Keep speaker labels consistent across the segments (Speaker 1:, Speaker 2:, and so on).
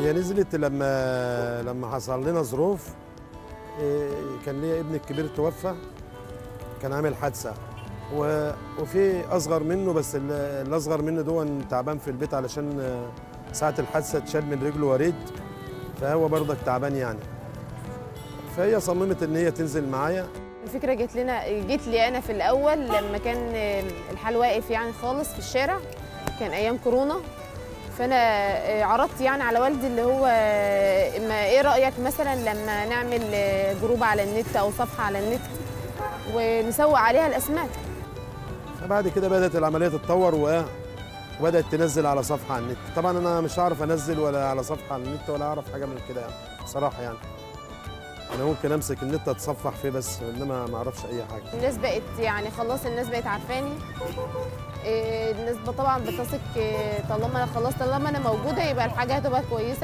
Speaker 1: هي نزلت لما لما حصل لنا ظروف إيه، كان ليا ابني الكبير توفى كان عامل حادثه و- وفي اصغر منه بس ال- الاصغر منه دون تعبان في البيت علشان آه، ساعه الحادثه اتشال من رجله وريد فهو برضك تعبان يعني فهي صممت ان هي تنزل معايا
Speaker 2: الفكره جت لنا جت لي انا في الاول لما كان الحال واقف يعني خالص في الشارع كان ايام كورونا فانا عرضت يعني على والدي اللي هو ما ايه رايك مثلا لما نعمل جروب على النت او صفحه على النت ونسوق عليها الاسماك
Speaker 1: فبعد كده بدات العمليه تتطور و- وبدات تنزل على صفحه على النت طبعا انا مش هعرف انزل ولا على صفحه على النت ولا اعرف حاجه من كده يعني بصراحه يعني انا ممكن امسك النت اتصفح فيه بس انما ما اعرفش اي حاجه
Speaker 2: الناس بقت يعني خلاص الناس بقت عارفاني إيه، الناس ب- طبعا بتثق إيه، طالما انا خلاص طالما انا موجوده يبقى الحاجه هتبقى كويسه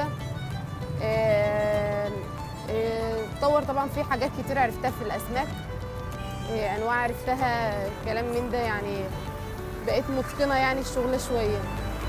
Speaker 2: إيه، إيه، اتطور طبعا في حاجات كتير عرفتها في الاسماك إيه، انواع عرفتها كلام من ده يعني بقيت متقنه يعني الشغل شويه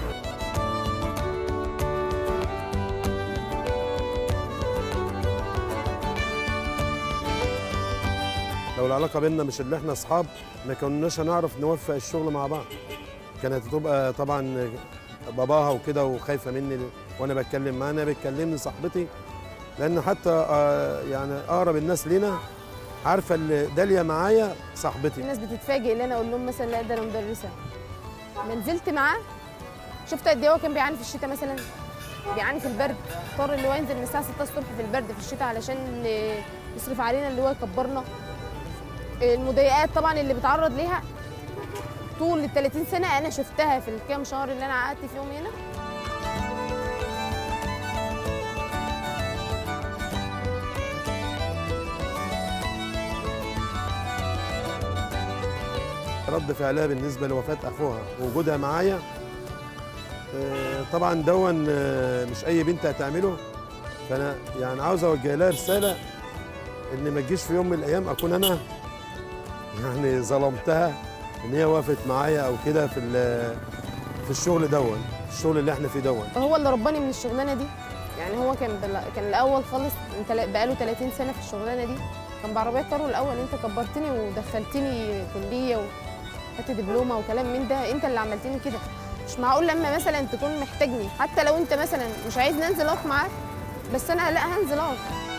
Speaker 1: لو العلاقه بيننا مش اللي احنا اصحاب ما كناش هنعرف نوفق الشغل مع بعض كانت هتبقى طبعا باباها وكده وخايفه مني وانا بتكلم معاها انا بتكلمني صاحبتي لان حتى آه، يعني اقرب الناس لينا عارفه اللي داليا معايا صاحبتي
Speaker 2: الناس بتتفاجئ ان انا اقول لهم مثلا لا ده انا مدرسه ما نزلت معاه شفت قد ايه هو كان بيعاني في الشتاء مثلا بيعاني في البرد اضطر اللي هو ينزل من الساعه 6 الصبح في البرد في الشتاء علشان ي- يصرف علينا اللي هو يكبرنا المضايقات طبعا اللي بيتعرض ليها طول ال 30 سنه انا شفتها في الكام شهر اللي انا قعدت فيهم هنا
Speaker 1: رد فعلها بالنسبه لوفاه اخوها ووجودها معايا آه، طبعا دون آه، مش اي بنت هتعمله فانا يعني عاوز اوجه لها رساله ان ما تجيش في يوم من الايام اكون انا يعني ظلمتها ان هي وقفت معايا او كده في ال- في الشغل دون الشغل اللي احنا فيه دون
Speaker 2: هو اللي رباني من الشغلانه دي يعني هو كان بل... كان الاول خالص انت لا- بقاله 30 سنه في الشغلانه دي كان بعربيات كارو الاول انت كبرتني ودخلتني كليه وخدت دبلومه وكلام من ده انت اللي عملتني كده مش معقول لما مثلا تكون محتاجني حتى لو انت مثلا مش عايز ننزل اقف معاك بس انا لا هنزل اقف